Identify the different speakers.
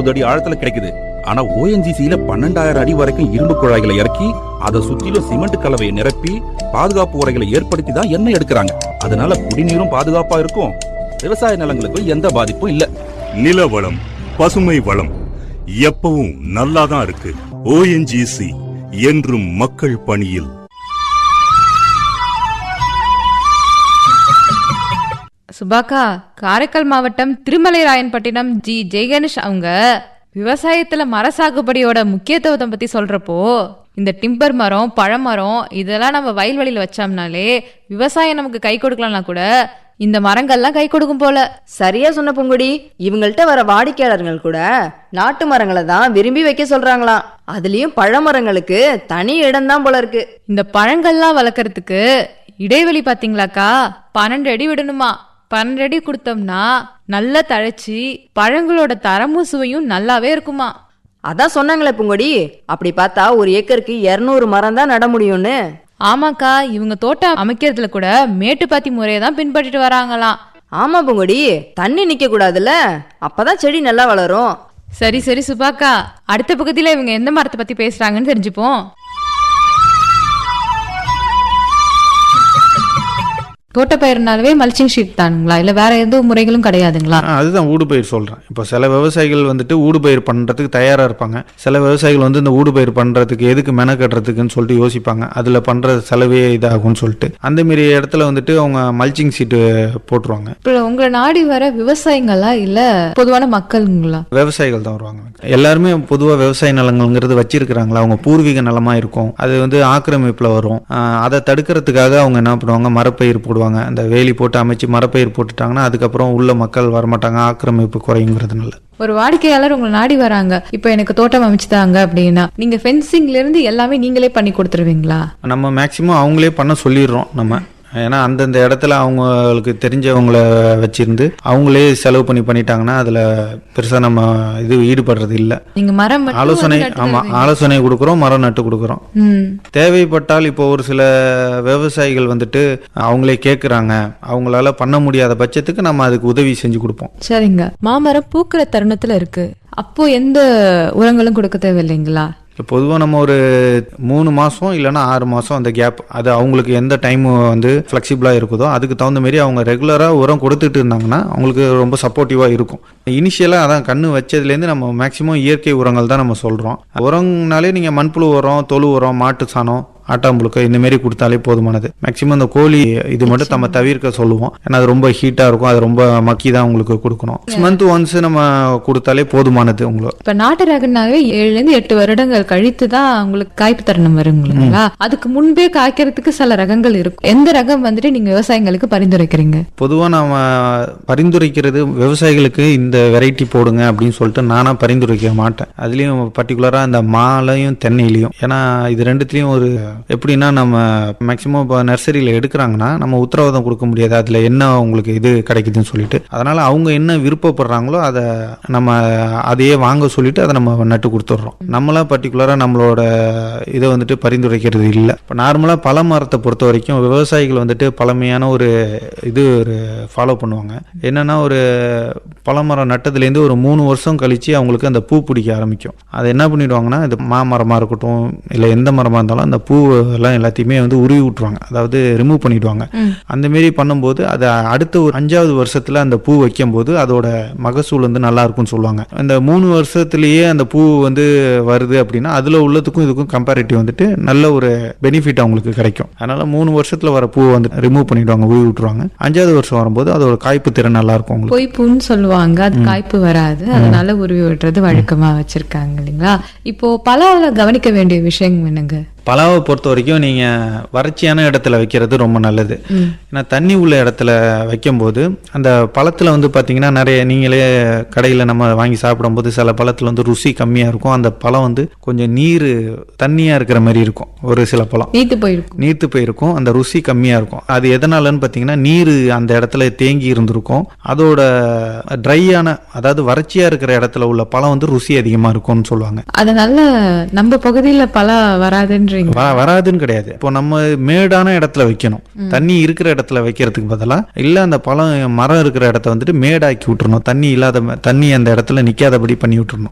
Speaker 1: இருபது அடி ஆழத்துல கிடைக்குது ஆனா ஓஎன்ஜிசியில பன்னெண்டாயிரம் அடி வரைக்கும் இரும்பு குழாய்களை இறக்கி அதை சுத்திலும் சிமெண்ட் கலவையை நிரப்பி பாதுகாப்பு உரைகளை ஏற்படுத்தி தான் எண்ணெய் எடுக்கிறாங்க அதனால குடிநீரும் பாதுகாப்பா இருக்கும் விவசாய நிலங்களுக்கும் எந்த பாதிப்பும் இல்ல
Speaker 2: நில வளம் பசுமை வளம் எப்பவும் நல்லாதான் இருக்கு ஓஎன்ஜிசி என்றும் மக்கள் பணியில்
Speaker 3: சுபாக்கா காரைக்கால் மாவட்டம் திருமலைராயன்பட்டினம் ஜி ஜெயகணேஷ் அவங்க விவசாயத்துல மர சாகுபடியோட முக்கியத்துவத்தை பத்தி சொல்றப்போ இந்த டிம்பர் மரம் பழமரம் இதெல்லாம் நம்ம வயல்வெளியில வச்சோம்னாலே விவசாயம் நமக்கு கை கொடுக்கலனா கூட இந்த மரங்கள்லாம் கை கொடுக்கும் போல
Speaker 4: சரியா சொன்ன பொங்குடி இவங்கள்ட்ட வர வாடிக்கையாளர்கள் கூட நாட்டு மரங்களை தான் விரும்பி வைக்க சொல்றாங்களாம் அதுலயும் பழமரங்களுக்கு தனி இடம் தான் போல இருக்கு
Speaker 3: இந்த பழங்கள்லாம் வளர்க்கறதுக்கு இடைவெளி பாத்தீங்களாக்கா பன்னெண்டு அடி விடணுமா பன்னெண்டு அடி கொடுத்தோம்னா நல்லா தழைச்சி பழங்களோட தரமும் சுவையும் நல்லாவே இருக்குமா
Speaker 4: அதான் சொன்னாங்களே பொங்குடி அப்படி பார்த்தா ஒரு ஏக்கருக்கு இருநூறு மரம் தான் நட முடியும்னு
Speaker 3: ஆமாக்கா இவங்க தோட்டம் அமைக்கிறதுல கூட மேட்டுப்பாத்தி முறையை தான் பின்பற்றிட்டு வராங்களாம்
Speaker 4: ஆமா பொங்குடி தண்ணி நிக்க கூடாதுல்ல அப்பதான் செடி நல்லா வளரும்
Speaker 3: சரி சரி சுபாக்கா அடுத்த பக்கத்துல இவங்க எந்த மரத்தை பத்தி பேசுறாங்கன்னு தெரிஞ்சுப்போம் தோட்டப்பயிர்னாலவே மல்ச்சிங் ஷீட் தானுங்களா இல்ல வேற எதுவும் முறைகளும் கிடையாதுங்களா
Speaker 5: ஆ, அதுதான் ஊடுபயிர் சொல்கிறேன் இப்போ சில விவசாயிகள் வந்துட்டு ஊடுபயிர் பண்ணுறதுக்கு தயாராக இருப்பாங்க சில விவசாயிகள் வந்து இந்த ஊடுபயிர் பண்ணுறதுக்கு எதுக்கு மெனக்கட்டுறதுக்குன்னு சொல்லிட்டு யோசிப்பாங்க அதில் பண்ணுற செலவே இதாகும்னு சொல்லிட்டு அந்த மாரி இடத்துல வந்துட்டு அவங்க மல்ச்சிங் சீட்டு போட்டுருவாங்க
Speaker 3: இப்ப உங்களை நாடி வர விவசாயிங்களா இல்ல பொதுவான மக்களுங்களா
Speaker 5: விவசாயிகள் தான் வருவாங்க எல்லாருமே பொதுவாக விவசாய நிலங்கள்ங்கிறது வச்சிருக்கிறாங்களா அவங்க பூர்வீக நிலமா இருக்கும் அது வந்து ஆக்கிரமிப்பில் வரும் ஆ, அதை தடுக்கிறதுக்காக அவங்க என்ன பண்ணுவாங்க மரப்பயிர் போடுவாங்க அந்த வேலி போட்டு அமைச்சு மரப்பயிர் போட்டுட்டாங்கன்னா அதுக்கப்புறம் உள்ள மக்கள் வரமாட்டாங்க ஆக்கிரமிப்பு குறையுங்கிறதுனால
Speaker 3: ஒரு வாடிக்கையாளர் உங்களை நாடி வராங்க இப்ப எனக்கு தோட்டம் அமைச்சுதாங்க அப்படின்னா நீங்க ஃபென்சிங்ல இருந்து எல்லாமே நீங்களே பண்ணி கொடுத்துருவீங்களா
Speaker 5: நம்ம மேக்சிமம் அவங்களே பண்ண சொல்லிடுறோம் நம்ம ஏன்னா அந்தந்த இடத்துல அவங்களுக்கு தெரிஞ்சவங்கள வச்சிருந்து அவங்களே செலவு பண்ணி பண்ணிட்டாங்கன்னா அதில் பெருசாக நம்ம இது ஈடுபடுறது இல்லை
Speaker 3: நீங்க மரம் மட்டும்
Speaker 5: ஆலோசனை
Speaker 3: வந்து நட்டு
Speaker 5: ஆமாம்
Speaker 3: தருவீங்க.
Speaker 5: ஆலோசனை கொடுக்குறோம் மரம் நட்டு கொடுக்குறோம்
Speaker 3: ம்
Speaker 5: தேவைப்பட்டால் இப்போ ஒரு சில விவசாயிகள் வந்துட்டு அவங்களே கேட்குறாங்க அவங்களால பண்ண முடியாத பட்சத்துக்கு நம்ம அதுக்கு உதவி செஞ்சு கொடுப்போம்
Speaker 3: சரிங்க மாமரம் பூக்கிற தருணத்துல இருக்கு அப்போ எந்த உரங்களும் கொடுக்க தேவையில்லைங்களா
Speaker 5: பொதுவாக நம்ம ஒரு மூணு மாதம் இல்லைன்னா ஆறு மாதம் அந்த கேப் அது அவங்களுக்கு எந்த டைம் வந்து ஃப்ளெக்சிபிளாக இருக்குதோ அதுக்கு தகுந்த மாரி அவங்க ரெகுலராக உரம் கொடுத்துட்டு இருந்தாங்கன்னா அவங்களுக்கு ரொம்ப சப்போர்ட்டிவாக இருக்கும் இனிஷியலாக அதான் கண்ணு வச்சதுலேருந்து நம்ம மேக்ஸிமம் இயற்கை உரங்கள் தான் நம்ம சொல்கிறோம் உரம்னாலே நீங்கள் மண்புழு உரம் தொழு உரம் மாட்டு சாணம் ஆட்டாம்புழுக்க இந்த மாரி கொடுத்தாலே போதுமானது மேக்ஸிமம் இந்த கோழி இது மட்டும் நம்ம தவிர்க்க சொல்லுவோம் ஏன்னா அது ரொம்ப ஹீட்டாக இருக்கும் அது ரொம்ப மக்கி தான் உங்களுக்கு கொடுக்கணும் சிக்ஸ் மந்த் ஒன்ஸ் நம்ம கொடுத்தாலே போதுமானது உங்களுக்கு
Speaker 3: இப்ப நாட்டு ரகனாவே ஏழுல இருந்து எட்டு வருடங்கள் கழித்து தான் உங்களுக்கு காய்ப்பு தருணம் வருங்களா அதுக்கு முன்பே காய்க்கிறதுக்கு சில ரகங்கள் இருக்கும் எந்த ரகம் வந்துட்டு நீங்க விவசாயிங்களுக்கு பரிந்துரைக்கிறீங்க
Speaker 5: பொதுவாக நாம் பரிந்துரைக்கிறது விவசாயிகளுக்கு இந்த வெரைட்டி போடுங்க அப்படின்னு சொல்லிட்டு நானாக பரிந்துரைக்க மாட்டேன் அதுலேயும் பர்டிகுலராக அந்த மாலையும் தென்னையிலையும் ஏன்னா இது ரெண்டுத்துலேயும் ஒரு எப்படின்னா நம்ம மேக்ஸிமம் இப்போ நர்சரியில் எடுக்கிறாங்கன்னா நம்ம உத்தரவாதம் கொடுக்க முடியாது அதில் என்ன உங்களுக்கு இது கிடைக்குதுன்னு சொல்லிட்டு அதனால் அவங்க என்ன விருப்பப்படுறாங்களோ அதை நம்ம அதையே வாங்க சொல்லிட்டு அதை நம்ம நட்டு கொடுத்துட்றோம் நம்மளாம் பர்டிகுலராக நம்மளோட இதை வந்துட்டு பரிந்துரைக்கிறது இல்லை இப்போ நார்மலாக பல மரத்தை பொறுத்த வரைக்கும் விவசாயிகள் வந்துட்டு பழமையான ஒரு இது ஒரு ஃபாலோ பண்ணுவாங்க என்னன்னா ஒரு பழமரம் நட்டதுலேருந்து ஒரு மூணு வருஷம் கழிச்சு அவங்களுக்கு அந்த பூ பிடிக்க ஆரம்பிக்கும் அதை என்ன பண்ணிடுவாங்கன்னா இது மாமரமாக இருக்கட்டும் இல்லை எந்த மரமாக இருந்தாலும் அந்த பூ எல்லாம் எல்லாத்தையுமே வந்து உருவி விட்டுருவாங்க அதாவது ரிமூவ் பண்ணிடுவாங்க அந்த மாரி பண்ணும்போது அது அடுத்த ஒரு அஞ்சாவது வருஷத்துல அந்த பூ வைக்கும்போது அதோட மகசூல் வந்து நல்லா இருக்கும்னு சொல்லுவாங்க அந்த மூணு வருஷத்துலயே அந்த பூ வந்து வருது அப்படின்னா அதுல உள்ளதுக்கும் இதுக்கும் கம்பேரிட்டிவ் வந்துட்டு நல்ல ஒரு பெனிஃபிட் அவங்களுக்கு கிடைக்கும் அதனால மூணு வருஷத்துல வர பூ வந்து ரிமூவ் பண்ணிடுவாங்க உருவி விட்டுருவாங்க அஞ்சாவது வருஷம் வரும்போது அதோட காய்ப்பு திறன் நல்லா இருக்கும் உங்களுக்கு
Speaker 3: பொய்ப்புன்னு சொல்லுவாங்க அது காய்ப்பு வராது அதனால உருவி விடுறது வழக்கமா வச்சிருக்காங்க இல்லைங்களா இப்போ பலாவில கவனிக்க வேண்டிய விஷயம் என்னங்க
Speaker 5: பலாவை பொறுத்த வரைக்கும் நீங்கள் வறட்சியான இடத்துல வைக்கிறது ரொம்ப நல்லது ஏன்னா தண்ணி உள்ள இடத்துல வைக்கும்போது அந்த பழத்தில் வந்து பார்த்தீங்கன்னா நிறைய நீங்களே கடையில் நம்ம வாங்கி சாப்பிடும்போது சில பழத்தில் வந்து ருசி கம்மியாக இருக்கும் அந்த பழம் வந்து கொஞ்சம் நீர் தண்ணியாக இருக்கிற மாதிரி இருக்கும் ஒரு சில பழம்
Speaker 3: நீத்து போயிருக்கும்
Speaker 5: நீர்த்து போயிருக்கும் அந்த ருசி கம்மியாக இருக்கும் அது எதனாலன்னு பார்த்தீங்கன்னா நீர் அந்த இடத்துல தேங்கி இருந்திருக்கும் அதோட ட்ரையான அதாவது வறட்சியாக இருக்கிற இடத்துல உள்ள பழம் வந்து ருசி அதிகமாக இருக்கும்னு சொல்லுவாங்க
Speaker 3: அதனால நம்ம பகுதியில பலா வராதுன்றீங்க
Speaker 5: வ- வராதுன்னு கிடையாது இப்போ நம்ம மேடான இடத்துல வைக்கணும் தண்ணி இருக்கிற இடத்துல வைக்கிறதுக்கு பதிலா இல்ல அந்த பழம் மரம் இருக்கிற இடத்த வந்துட்டு மேடாக்கி விட்டுறணும் தண்ணி இல்லாத ம- தண்ணி அந்த இடத்துல நிக்காதபடி பண்ணி விட்டுறணும்